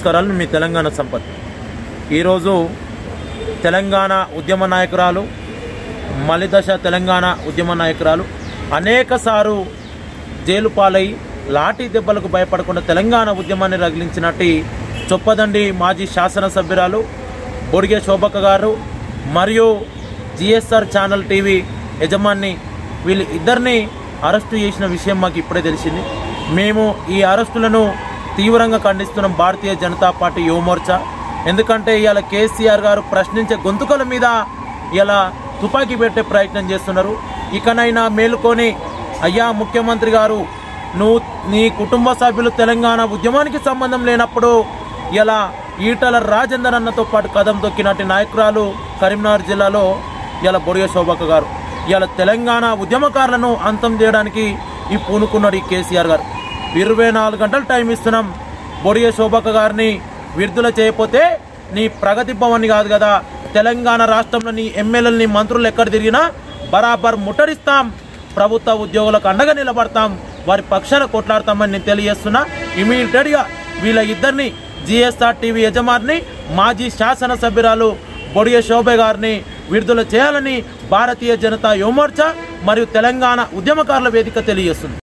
నమస్కారాలు మీ తెలంగాణ సంపత్ ఈరోజు తెలంగాణ ఉద్యమ నాయకురాలు మలిదశ తెలంగాణ ఉద్యమ నాయకురాలు అనేక సారు జైలు పాలై లాఠీ దెబ్బలకు భయపడకుండా తెలంగాణ ఉద్యమాన్ని రగిలించినట్టు చొప్పదండి మాజీ శాసనసభ్యురాలు బొడిగే శోభక్క గారు మరియు జిఎస్ఆర్ ఛానల్ టీవీ యజమాని వీళ్ళు ఇద్దరిని అరెస్టు చేసిన విషయం మాకు ఇప్పుడే తెలిసింది మేము ఈ అరెస్టులను తీవ్రంగా ఖండిస్తున్నాం భారతీయ జనతా పార్టీ యువమోర్చా ఎందుకంటే ఇవాళ కేసీఆర్ గారు ప్రశ్నించే గొంతుకల మీద ఇలా తుపాకీ పెట్టే ప్రయత్నం చేస్తున్నారు ఇకనైనా మేలుకొని అయ్యా ముఖ్యమంత్రి గారు నువ్వు నీ కుటుంబ సభ్యులు తెలంగాణ ఉద్యమానికి సంబంధం లేనప్పుడు ఇలా ఈటల రాజేందర్ అన్నతో పాటు కదం తొక్కినట్టు నాయకురాలు కరీంనగర్ జిల్లాలో ఇలా బొడిగ శోభక్క గారు ఇలా తెలంగాణ ఉద్యమకారులను అంతం చేయడానికి ఈ పూనుకున్నాడు ఈ కేసీఆర్ గారు ఇరవై నాలుగు గంటలు టైం ఇస్తున్నాం బొడిగ శోభక్క గారిని విడుదల చేయకపోతే నీ ప్రగతి భవన్ కాదు కదా తెలంగాణ రాష్ట్రంలో నీ ఎమ్మెల్యేలని మంత్రులు ఎక్కడ తిరిగినా బరాబర్ ముట్టడిస్తాం ప్రభుత్వ ఉద్యోగులకు అండగా నిలబడతాం వారి పక్షాన కొట్లాడతామని నేను తెలియజేస్తున్నా ఇమీడియట్గా వీళ్ళ ఇద్దరిని జిఎస్ఆర్ టీవీ యజమాని మాజీ శాసనసభ్యురాలు బొడియ శోభ గారిని విడుదల చేయాలని భారతీయ జనతా యువమోర్చా మరియు తెలంగాణ ఉద్యమకారుల వేదిక తెలియజేస్తుంది